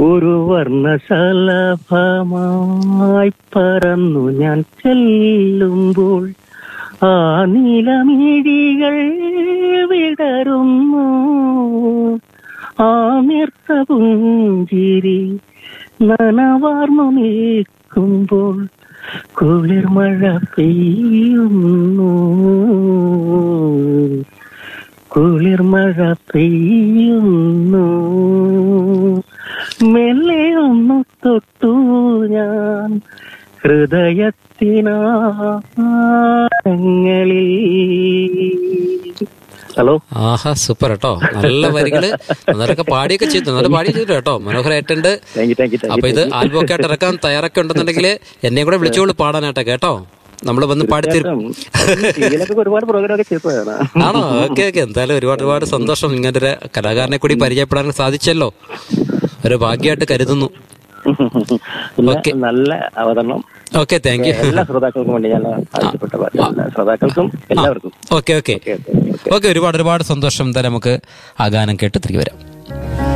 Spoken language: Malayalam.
ഒരു വർണ്ണശലഭമായി പറന്നു ഞാൻ ചെല്ലുമ്പോൾ ആ നീലമിഴികൾ വിടരുന്നു ആ നിർത്ത പുഞ്ചിരി നനവാർന്നു നിൽക്കുമ്പോൾ കുളിർമഴ പെയ്യുന്നു കുളിർമഴ പെയ്യുന്നു മെല്ലെ ഒന്ന് തൊട്ടു ഞാൻ ഹൃദയത്തിനാങ്ങളിൽ ഹലോ ആഹാ സൂപ്പർ കേട്ടോ നല്ല വരികള് നല്ലതൊക്കെ പാടിയൊക്കെ ചെയ്തു നല്ല പാടി ചെയ്തു കേട്ടോ മനോഹരമായിട്ടുണ്ട് thank you thank you thank അപ്പൊ ഇത് ആൽബം ഒക്കെ ആയിട്ട് ഇറക്കാൻ തയ്യാറൊക്കെ ഉണ്ടെന്നുണ്ടെങ്കിൽ എന്നെ കൂടെ വിളിച്ചോളൂ പാടാനായിട്ട് കേട്ടോ നമ്മൾ വന്ന് പാടി തരും ടിവിയിലൊക്കെ ഒരുപാട് പ്രോഗ്രാം ഒക്കെ ചെയ്തതാണ് ആണോ ഓക്കെ ഓക്കെ എന്തായാലും ഒരുപാട് ഒരുപാട് സന്തോഷം ഇങ്ങനെ ഒരു കലാകാരനെ കൂടി പരിചയപ്പെടാൻ സാധിച്ചല്ലോ ഒരു ഭാഗ്യമായിട്ട് കരുതുന്നു പിന്നെ Okay. നല്ല അവതരണം ഓക്കെ താങ്ക് യു എല്ലാ ശ്രോതാക്കൾക്കും വേണ്ടി ഞാൻ ആവശ്യപ്പെട്ട പാട്ട് എല്ലാ ശ്രോതാക്കൾക്കും എല്ലാവർക്കും okay okay okay okay okay okay ഒരുപാട് ഒരുപാട് സന്തോഷം എന്തായാലും നമുക്ക് ആ ഗാനം കേട്ട് തിരികെ വരാം